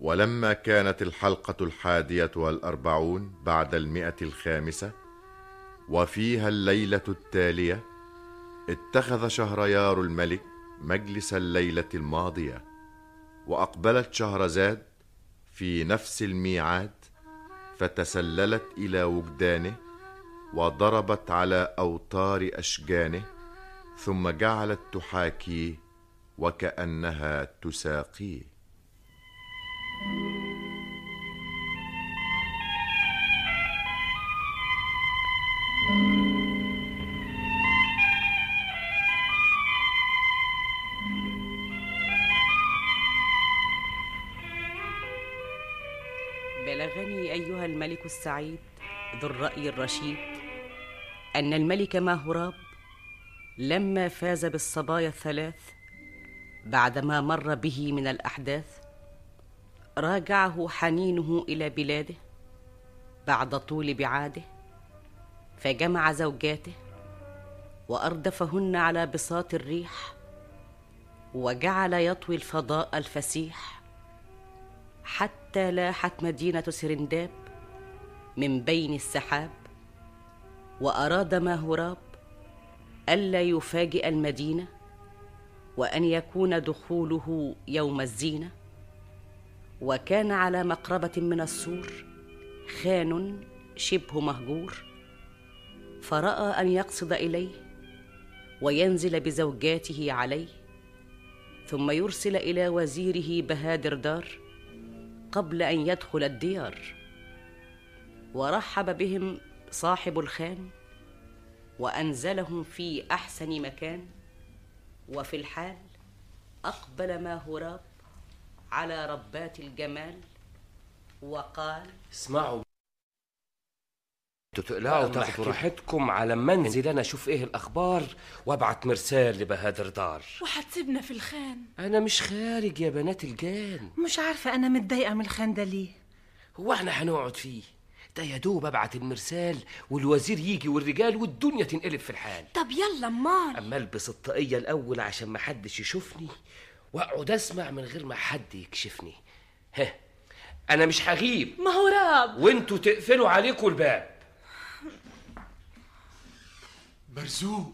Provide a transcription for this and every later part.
ولما كانت الحلقة الحادية والأربعون بعد المئة الخامسة وفيها الليلة التالية اتخذ شهريار الملك مجلس الليلة الماضية وأقبلت شهرزاد في نفس الميعاد فتسللت إلى وجدانه وضربت على أوتار أشجانه ثم جعلت تحاكيه وكأنها تساقيه بلغني ايها الملك السعيد ذو الراي الرشيد ان الملك ماهوراب لما فاز بالصبايا الثلاث بعدما مر به من الاحداث راجعه حنينه الى بلاده بعد طول بعاده فجمع زوجاته واردفهن على بساط الريح وجعل يطوي الفضاء الفسيح حتى لاحت مدينه سرنداب من بين السحاب واراد ماهوراب الا يفاجئ المدينه وان يكون دخوله يوم الزينه وكان على مقربه من السور خان شبه مهجور فراى ان يقصد اليه وينزل بزوجاته عليه ثم يرسل الى وزيره بهادر دار قبل ان يدخل الديار ورحب بهم صاحب الخان وانزلهم في احسن مكان وفي الحال اقبل ماهوراب على ربات الجمال وقال اسمعوا انتوا تقلعوا تاخدوا راحتكم على ما انزل انا اشوف ايه الاخبار وابعت مرسال لبهادر دار وهتسيبنا في الخان انا مش خارج يا بنات الجان مش عارفة أنا متضايقة من الخان ده ليه هو احنا هنقعد فيه ده يا دوب ابعت المرسال والوزير يجي والرجال والدنيا تنقلب في الحال طب يلا امال اما البس الطاقيه الاول عشان ما حدش يشوفني واقعد اسمع من غير ما حد يكشفني ها انا مش هغيب ما هو راب وانتوا تقفلوا عليكم الباب مرزوق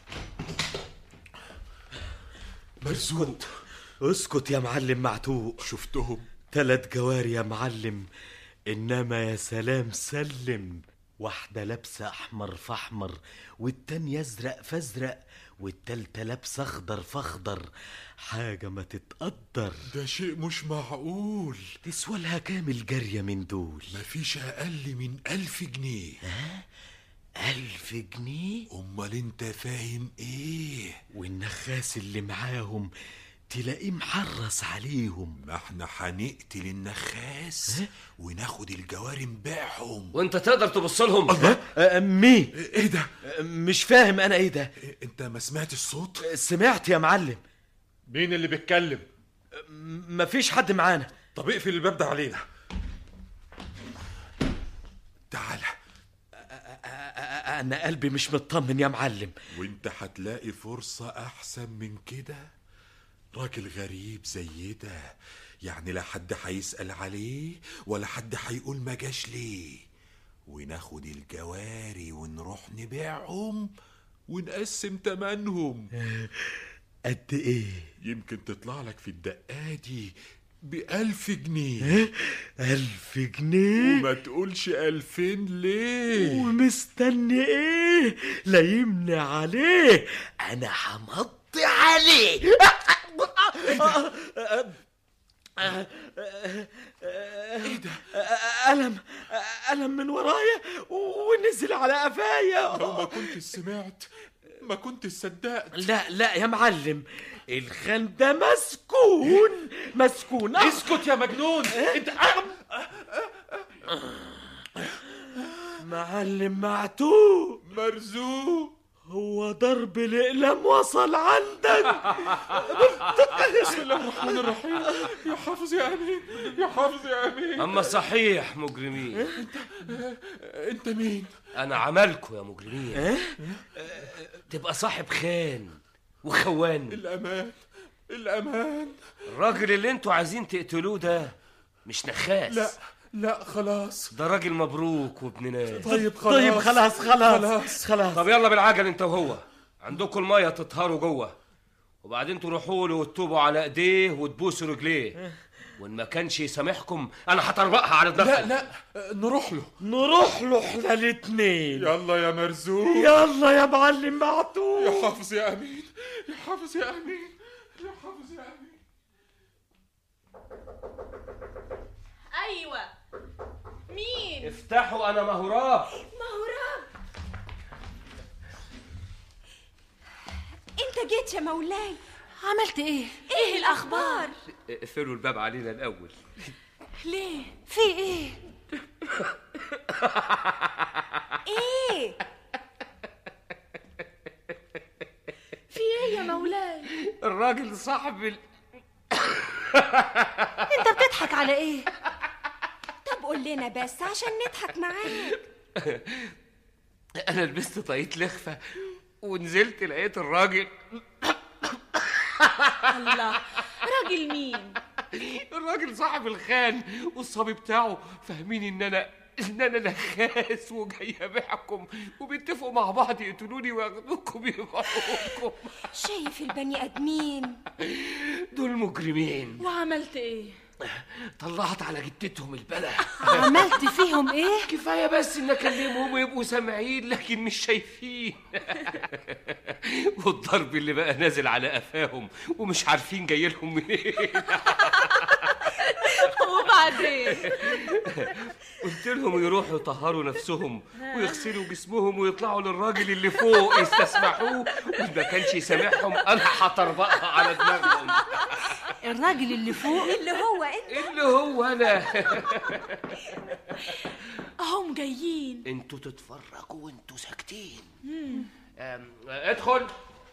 مرزوق اسكت يا معلم معتوق شفتهم تلات جواري يا معلم انما يا سلام سلم واحدة لابسة أحمر فأحمر والتانية أزرق فأزرق والتالتة لابسة أخضر فأخضر حاجة ما تتقدر ده شيء مش معقول تسوى لها كام الجارية من دول مفيش أقل من ألف جنيه ألف جنيه أمال أنت فاهم إيه والنخاس اللي معاهم تلاقيه محرص عليهم ما احنا هنقتل النخاس وناخد الجواري نبيعهم وانت تقدر تبص لهم أه مين ايه ده مش فاهم أنا إيه ده إيه، انت ما سمعت الصوت سمعت يا معلم مين اللي بيتكلم م- مفيش حد معانا طب اقفل الباب ده علينا تعالى أ- أ- أنا قلبي مش مطمن يا معلم وانت هتلاقي فرصة أحسن من كده راجل غريب زي ده يعني لا حد هيسأل عليه ولا حد هيقول ما جاش ليه وناخد الجواري ونروح نبيعهم ونقسم تمنهم قد إيه يمكن تطلع لك في الدقة دي بألف جنيه ألف جنيه وما تقولش ألفين ليه ومستني ايه لا يمنع عليه انا همضي عليه ايه ده ألم ألم من ورايا ونزل على قفايا لو ما كنت سمعت ما كنت صدقت لا لا يا معلم الخان ده مسكون مسكون اسكت يا مجنون انت معلم معتوق مرزوق هو ضرب الأقلام وصل عندك بسم الله الرحمن الرحيم يا حافظ يا امين يا حافظ يا امين اما صحيح مجرمين انت مين انا عملكوا يا مجرمين تبقى صاحب خان وخوان الامان الامان الراجل اللي انتوا عايزين تقتلوه ده مش نخاس لا لا خلاص ده راجل مبروك وابن ناس طيب خلاص طيب خلاص خلاص خلاص. خلاص طب يلا بالعجل انت وهو عندكم الميه تطهروا جوه وبعدين تروحوا له وتتوبوا على ايديه وتبوسوا رجليه وان ما كانش يسامحكم انا هطربقها على دماغكم لا لا نروح له نروح له احنا الاتنين يلا يا مرزوق يلا يا معلم معتوه يا حافظ يا امين يا حافظ يا امين يا حافظ يا امين ايوه مين افتحوا انا مهراب مهراب انت جيت يا مولاي عملت ايه ايه الاخبار اقفلوا الباب علينا الاول ليه في ايه ايه في ايه يا مولاي الراجل صاحب ال... انت بتضحك على ايه طب قول لنا بس عشان نضحك معاك انا لبست طاقية لخفة ونزلت لقيت الراجل الله راجل مين الراجل صاحب الخان والصبي بتاعه فاهمين ان انا ان انا نخاس وجاي ابيعكم وبيتفقوا مع بعض يقتلوني وياخدوكم يبيعوكم شايف البني ادمين دول مجرمين وعملت ايه طلعت على جدتهم البلا عملت فيهم ايه كفايه بس ان اكلمهم ويبقوا سامعين لكن مش شايفين والضرب اللي بقى نازل على قفاهم ومش عارفين جاي لهم منين وبعدين قلت لهم يروحوا يطهروا نفسهم ويغسلوا جسمهم ويطلعوا للراجل اللي فوق يستسمحوه وإن ما كانش يسامحهم انا هطربقها على دماغهم الراجل اللي فوق اللي هو انت اللي هو انا هم جايين انتوا تتفرجوا وانتوا ساكتين أم، ادخل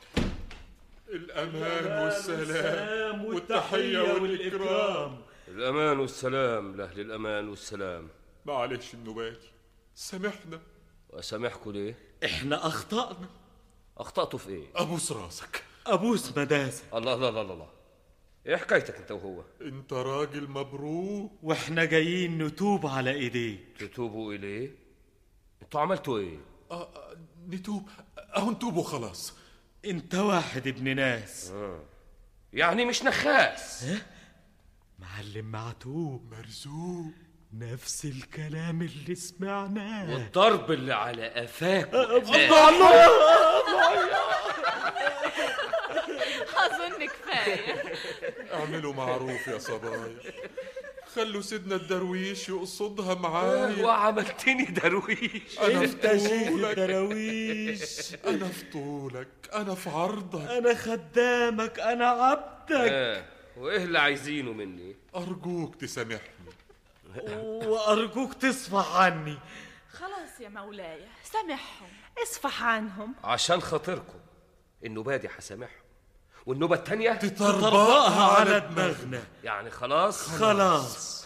الامان والسلام والتحيه والاكرام الامان والسلام لاهل الامان والسلام معلش النباتي سامحنا واسامحكم ليه احنا اخطأنا اخطاتوا في ايه ابوس راسك ابوس مداسة الله الله الله الله ايه حكايتك انت وهو انت راجل مبروك واحنا جايين نتوب على ايديك تتوبوا اليه انتوا عملتوا ايه آه، آه، نتوب اهو نتوب وخلاص انت واحد ابن ناس يعني مش نخاس معلم معتوه مرزوق نفس الكلام اللي سمعناه والضرب اللي على قفاك اظن كفايه اعملوا معروف يا صبايا خلوا سيدنا الدرويش يقصدها معايا وعملتني درويش انا انت في شيخ طولك الدراويش انا في طولك انا في عرضك انا خدامك انا عبدك آه. وايه اللي عايزينه مني ارجوك تسامحني وارجوك تصفح عني خلاص يا مولاي سامحهم اصفح عنهم عشان خاطركم النوبه دي هسامحهم والنوبه التانية طربقها على دماغنا يعني خلاص خلاص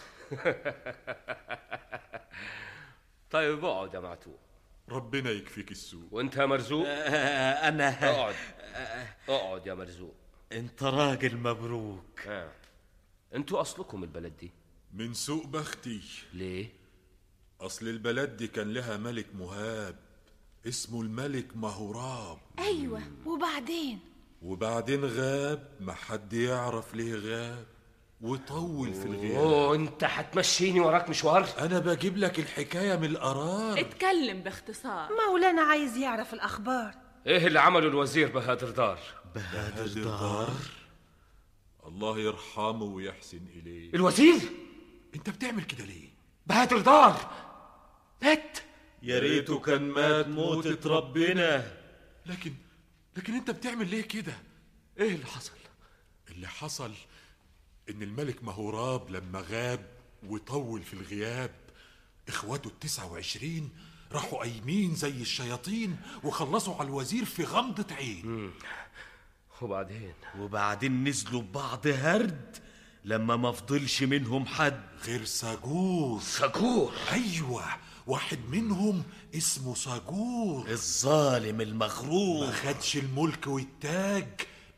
طيب اقعد يا معتوه ربنا يكفيك السوء وانت يا مرزوق آه، انا اقعد اقعد يا مرزوق انت راجل مبروك آه. انتوا اصلكم البلد دي من سوء بختي ليه اصل البلد دي كان لها ملك مهاب اسمه الملك مهوراب ايوه وبعدين وبعدين غاب ما حد يعرف ليه غاب وطول في الغياب اوه انت هتمشيني وراك مشوار انا بجيب لك الحكايه من القرار اتكلم باختصار مولانا عايز يعرف الأخبار ايه اللي عمله الوزير بهادر دار بهادر دار الله يرحمه ويحسن اليه الوزير انت بتعمل كده ليه بهادر دار مات يا ريته كان مات موتة ربنا لكن لكن انت بتعمل ليه كده ايه اللي حصل اللي حصل ان الملك مهوراب لما غاب وطول في الغياب اخواته التسعة وعشرين راحوا قايمين زي الشياطين وخلصوا على الوزير في غمضة عين وبعدين وبعدين نزلوا ببعض هرد لما ما فضلش منهم حد غير ساجور سجور ايوه واحد منهم اسمه ساجور الظالم ما المغرور خدش الملك والتاج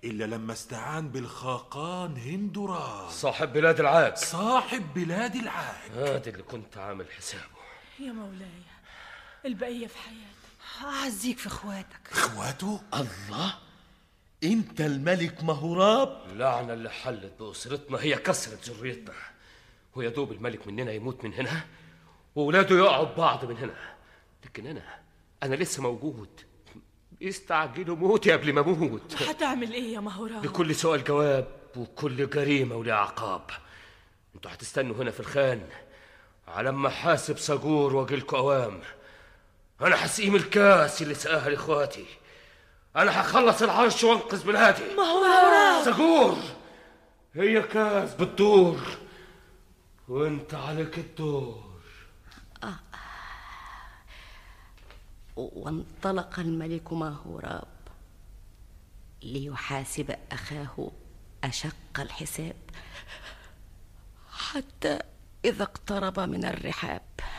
إلا لما استعان بالخاقان هندوراس صاحب بلاد العاج صاحب بلاد العاج هذا اللي كنت عامل حسابه يا مولاي البقية في حياتك أعزيك في إخواتك إخواته الله انت الملك مهوراب اللعنة اللي حلت بأسرتنا هي كسرت ذريتنا ويا دوب الملك مننا يموت من هنا وولاده يقعوا ببعض من هنا لكن أنا أنا لسه موجود بيستعجلوا موتي قبل ما أموت هتعمل ايه يا مهوراب لكل سؤال جواب وكل جريمة ولها عقاب انتوا هتستنوا هنا في الخان على ما حاسب صجور واجيلكوا اوام انا هسقيم الكاس اللي سقاها لاخواتي انا هخلص العرش وانقذ بلادي مهوراب صجور هي كاس بتدور وانت عليك الدور وانطلق الملك ماهوراب ليحاسب اخاه اشق الحساب حتى اذا اقترب من الرحاب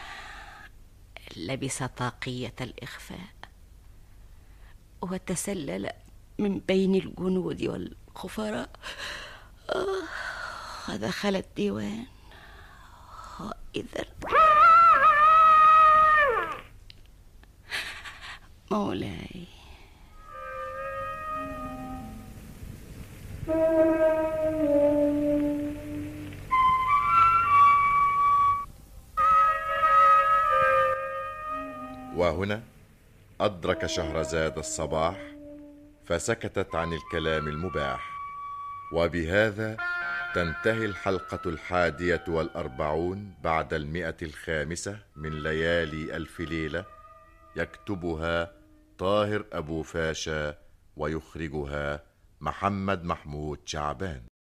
لبس طاقيه الاخفاء وتسلل من بين الجنود والخفراء آه، ودخل الديوان واذا مولاي وهنا أدرك شهرزاد الصباح فسكتت عن الكلام المباح وبهذا تنتهي الحلقة الحادية والأربعون بعد المئة الخامسة من ليالي ألف ليلة يكتبها طاهر أبو فاشا ويخرجها محمد محمود شعبان